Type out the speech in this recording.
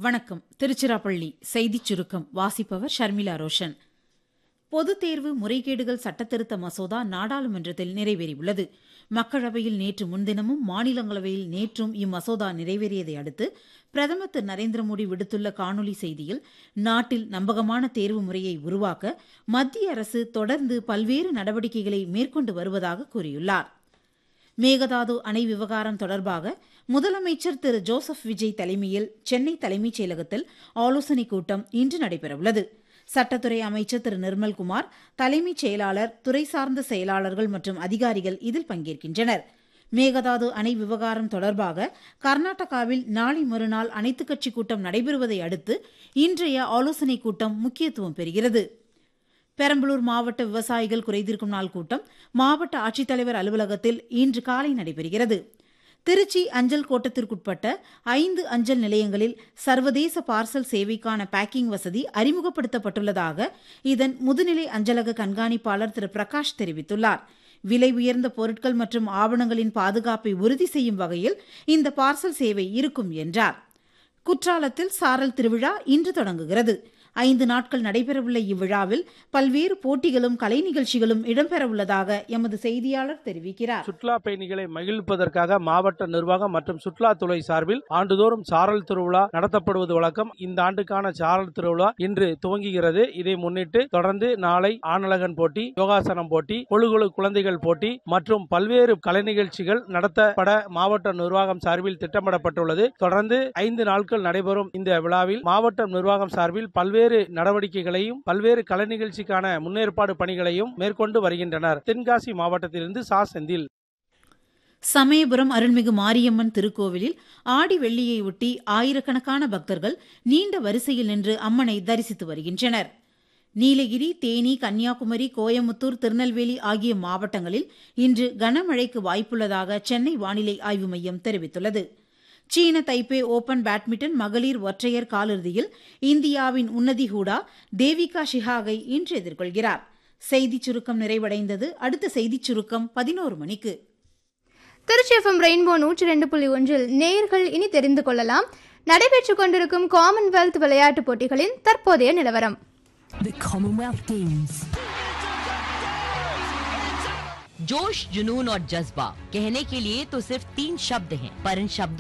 வணக்கம் திருச்சிராப்பள்ளி செய்திச் சுருக்கம் வாசிப்பவர் ஷர்மிளா ரோஷன் பொதுத் தேர்வு முறைகேடுகள் சட்டத்திருத்த மசோதா நாடாளுமன்றத்தில் நிறைவேறியுள்ளது மக்களவையில் நேற்று முன்தினமும் மாநிலங்களவையில் நேற்றும் இம்மசோதா நிறைவேறியதை அடுத்து பிரதமர் திரு நரேந்திர மோடி விடுத்துள்ள காணொலி செய்தியில் நாட்டில் நம்பகமான தேர்வு முறையை உருவாக்க மத்திய அரசு தொடர்ந்து பல்வேறு நடவடிக்கைகளை மேற்கொண்டு வருவதாக கூறியுள்ளார் மேகதாது அணை விவகாரம் தொடர்பாக முதலமைச்சர் திரு ஜோசப் விஜய் தலைமையில் சென்னை தலைமைச் செயலகத்தில் ஆலோசனைக் கூட்டம் இன்று நடைபெறவுள்ளது சட்டத்துறை அமைச்சர் திரு நிர்மல்குமார் தலைமைச் செயலாளர் துறை சார்ந்த செயலாளர்கள் மற்றும் அதிகாரிகள் இதில் பங்கேற்கின்றனர் மேகதாது அணை விவகாரம் தொடர்பாக கர்நாடகாவில் நாளை மறுநாள் அனைத்துக் கட்சி கூட்டம் நடைபெறுவதை அடுத்து இன்றைய ஆலோசனைக் கூட்டம் முக்கியத்துவம் பெறுகிறது பெரம்பலூர் மாவட்ட விவசாயிகள் குறைதீர்க்கும் நாள் கூட்டம் மாவட்ட ஆட்சித்தலைவர் அலுவலகத்தில் இன்று காலை நடைபெறுகிறது திருச்சி அஞ்சல் கோட்டத்திற்குட்பட்ட ஐந்து அஞ்சல் நிலையங்களில் சர்வதேச பார்சல் சேவைக்கான பேக்கிங் வசதி அறிமுகப்படுத்தப்பட்டுள்ளதாக இதன் முதுநிலை அஞ்சலக கண்காணிப்பாளர் திரு பிரகாஷ் தெரிவித்துள்ளார் விலை உயர்ந்த பொருட்கள் மற்றும் ஆவணங்களின் பாதுகாப்பை உறுதி செய்யும் வகையில் இந்த பார்சல் சேவை இருக்கும் என்றார் குற்றாலத்தில் சாரல் திருவிழா இன்று தொடங்குகிறது ஐந்து நாட்கள் நடைபெறவுள்ள இவ்விழாவில் பல்வேறு போட்டிகளும் கலை நிகழ்ச்சிகளும் இடம்பெறவுள்ளதாக எமது செய்தியாளர் தெரிவிக்கிறார் சுற்றுலா பயணிகளை மகிழ்விப்பதற்காக மாவட்ட நிர்வாகம் மற்றும் சுற்றுலாத்துறை சார்பில் ஆண்டுதோறும் சாரல் திருவிழா நடத்தப்படுவது வழக்கம் இந்த ஆண்டுக்கான சாரல் திருவிழா இன்று துவங்குகிறது இதை முன்னிட்டு தொடர்ந்து நாளை ஆனழகன் போட்டி யோகாசனம் போட்டி கொழுகுழு குழந்தைகள் போட்டி மற்றும் பல்வேறு கலை நிகழ்ச்சிகள் நடத்தப்பட மாவட்ட நிர்வாகம் சார்பில் திட்டமிடப்பட்டுள்ளது தொடர்ந்து ஐந்து நாட்கள் நடைபெறும் இந்த விழாவில் மாவட்ட நிர்வாகம் சார்பில் பல்வேறு நடவடிக்கைகளையும் பல்வேறு கலை நிகழ்ச்சிக்கான முன்னேற்பாடு பணிகளையும் மேற்கொண்டு வருகின்றனர் தென்காசி மாவட்டத்திலிருந்து சா செந்தில் சமயபுரம் அருள்மிகு மாரியம்மன் திருக்கோவிலில் ஆடி வெள்ளியை ஒட்டி ஆயிரக்கணக்கான பக்தர்கள் நீண்ட வரிசையில் நின்று அம்மனை தரிசித்து வருகின்றனர் நீலகிரி தேனி கன்னியாகுமரி கோயமுத்தூர் திருநெல்வேலி ஆகிய மாவட்டங்களில் இன்று கனமழைக்கு வாய்ப்புள்ளதாக சென்னை வானிலை ஆய்வு மையம் தெரிவித்துள்ளது சீன தைப்பே ஓபன் பேட்மிண்டன் மகளிர் ஒற்றையர் காலிறுதியில் இந்தியாவின் உன்னதி ஹூடா தேவிகா ஷிஹாகை இன்று எதிர்கொள்கிறார் செய்திச் சுருக்கம் நிறைவடைந்தது அடுத்த செய்திச் சுருக்கம் பதினோரு மணிக்கு திருச்சி எஃப்எம் ரெயின்போ நூற்றி ரெண்டு புள்ளி ஒன்றில் நேயர்கள் இனி தெரிந்து கொள்ளலாம் நடைபெற்றுக் கொண்டிருக்கும் காமன்வெல்த் விளையாட்டுப் போட்டிகளின் தற்போதைய நிலவரம் The Commonwealth Games. जोश जुनून और जज्बा कहने के लिए तो सिर्फ तीन शब्द हैं पर इन शब्दों